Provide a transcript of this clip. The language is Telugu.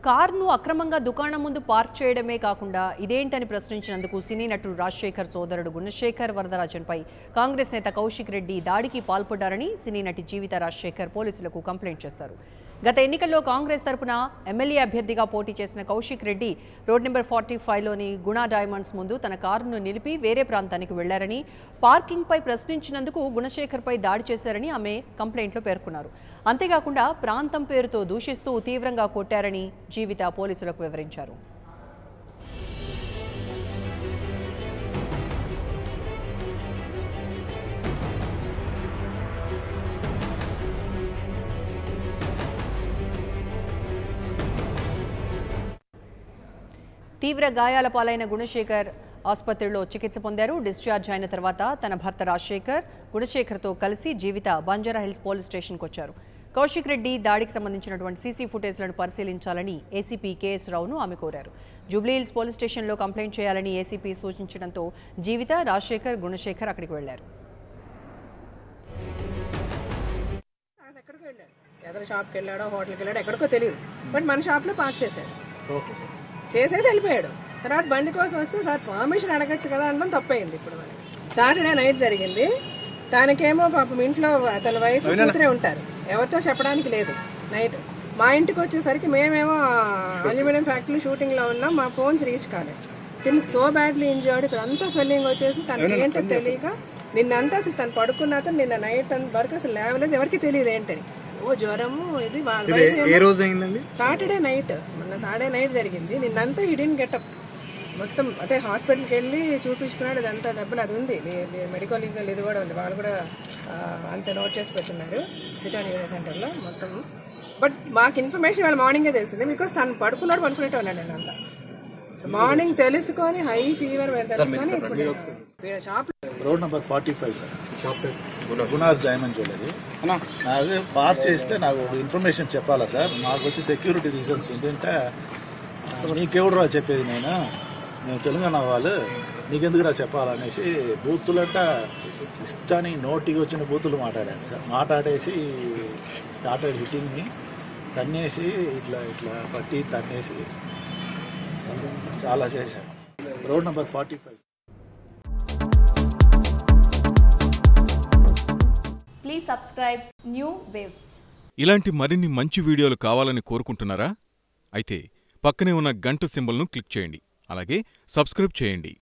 కార్ను అక్రమంగా దుకాణం ముందు పార్క్ చేయడమే కాకుండా ఇదేంటని ప్రశ్నించినందుకు సినీ నటుడు రాజశేఖర్ సోదరుడు గుణశేఖర్ వరదరాజన్పై కాంగ్రెస్ నేత కౌశిక్ రెడ్డి దాడికి పాల్పడ్డారని సినీ నటి జీవిత రాజశేఖర్ పోలీసులకు కంప్లైంట్ చేశారు గత ఎన్నికల్లో కాంగ్రెస్ తరపున ఎమ్మెల్యే అభ్యర్థిగా పోటీ చేసిన Kaushik Reddy road number forty ఫైవ్లోని గుణా డైమండ్స్ ముందు తన కారును నిలిపి వేరే ప్రాంతానికి వెళ్లారని పార్కింగ్పై ప్రశ్నించినందుకు గుణశేఖర్పై దాడి చేశారని ఆమె కంప్లైంట్లో పేర్కొన్నారు అంతేకాకుండా ప్రాంతం పేరుతో దూషిస్తూ తీవ్రంగా కొట్టారని జీవిత పోలీసులకు వివరించారు తీవ్ర గాయాల పాలైన గుణశేఖర్ ఆసుపత్రిలో చికిత్స పొందారు డిశ్చార్జ్ అయిన తర్వాత తన భర్త రాజశేఖర్ గుణశేఖర్తో కలిసి జీవిత బంజారా హిల్స్ పోలీస్ స్టేషన్కు వచ్చారు కౌశిక్ రెడ్డి దాడికి సంబంధించినటువంటి సీసీ ఫుటేజ్లను పరిశీలించాలని ఏసీపీ కేఎస్ రావును ఆమె కోరారు జూబ్లీహిల్స్ పోలీస్ స్టేషన్లో కంప్లైంట్ చేయాలని ఏసీపీ సూచించడంతో జీవిత రాజశేఖర్ గుణశేఖర్ అక్కడికి వెళ్లారు ఆయన ఎక్కడికి వెళ్ళాడు ఎదరు షాప్కి వెళ్ళాడో హోటల్కి వెళ్ళాడో ఎక్కడికో తెలియదు బట్ మన షాప్లో పార్క్ చేశాడు చేసేసి వెళ్ళిపోయాడు తర్వాత బండి కోసం వస్తే సార్ పర్మిషన్ అడగచ్చు కదా అనడం తప్పయింది ఇప్పుడు మనకి సాటర్డే నైట్ జరిగింది దానికేమో పాపం ఇంట్లో తన వైఫ్ కూతురే ఉంటారు ఎవరితో చెప్పడానికి లేదు నైట్ మా ఇంటికి వచ్చేసరికి మేమేమో అల్యూమినియం ఫ్యాక్టరీ షూటింగ్ లో ఉన్నాం మా ఫోన్స్ రీచ్ కాలేదు తిని సో బ్యాడ్లీ ఇంజర్డ్ ఇక్కడ అంతా స్వెల్లింగ్ వచ్చేసి తనకి ఏంటో తెలియక నిన్నంతా అసలు తను పడుకున్నాక నిన్న నైట్ వరకు అసలు లేవలేదు ఎవరికి తెలియదు ఏంటని ఓ జ్వరము ఇది వాళ్ళ wife ఏమో- ఏ రోజు అయిందండి సాటర్డే నైట్ మొన్న సాటర్డే నైట్ జరిగింది నిన్నంతా ఈ డిన్ గెటప్ మొత్తం అంటే హాస్పిటల్కి వెళ్ళి చూపించుకున్నాడు ఇదంతా డబ్బులు అది ఉంది మెడికల్ లీగల్ ఇది కూడా ఉంది వాళ్ళు కూడా ఆ, అంత నోట్ చేసి పెట్టున్నారు సిటీ న్యూరో సెంటర్లో మొత్తం బట్ మాకు ఇన్ఫర్మేషన్ వాళ్ళ మార్నింగే తెలిసింది బికాస్ తను పడుకున్నాడు పడుకునేట్టు ఉన్నాడు నేను అంతా మార్నింగ్ తెలుసుకొని హై ఫీవర్ తెలుసుకొని ఇప్పుడు shop road number forty five sir Gunas diamond jewellery నాకు బార్ చేస్తే నాకు ఇన్ఫర్మేషన్ చెప్పాలా సార్ నాకు వచ్చి సెక్యూరిటీ రీజన్స్ ఉంది అంటే నీకెవడురా చెప్పేది నేను నేను తెలంగాణ వాళ్ళు నీకెందుకురా చెప్పాలనేసి బూతులంట ఇష్టానికి నోటికి వచ్చిన బూతులు మాట్లాడాను సార్ మాట్లాడేసి స్టార్టెడ్ హిట్టింగ్ని తన్నేసి ఇట్లా ఇట్లా పట్టి తన్నేసి చాలా చేశాను road number forty five Please subscribe New Waves. ఇలాంటి మరిన్ని మంచి వీడియోలు కావాలని కోరుకుంటున్నారా అయితే పక్కనే ఉన్న గంట సింబల్ను క్లిక్ చేయండి అలాగే సబ్స్క్రైబ్ చేయండి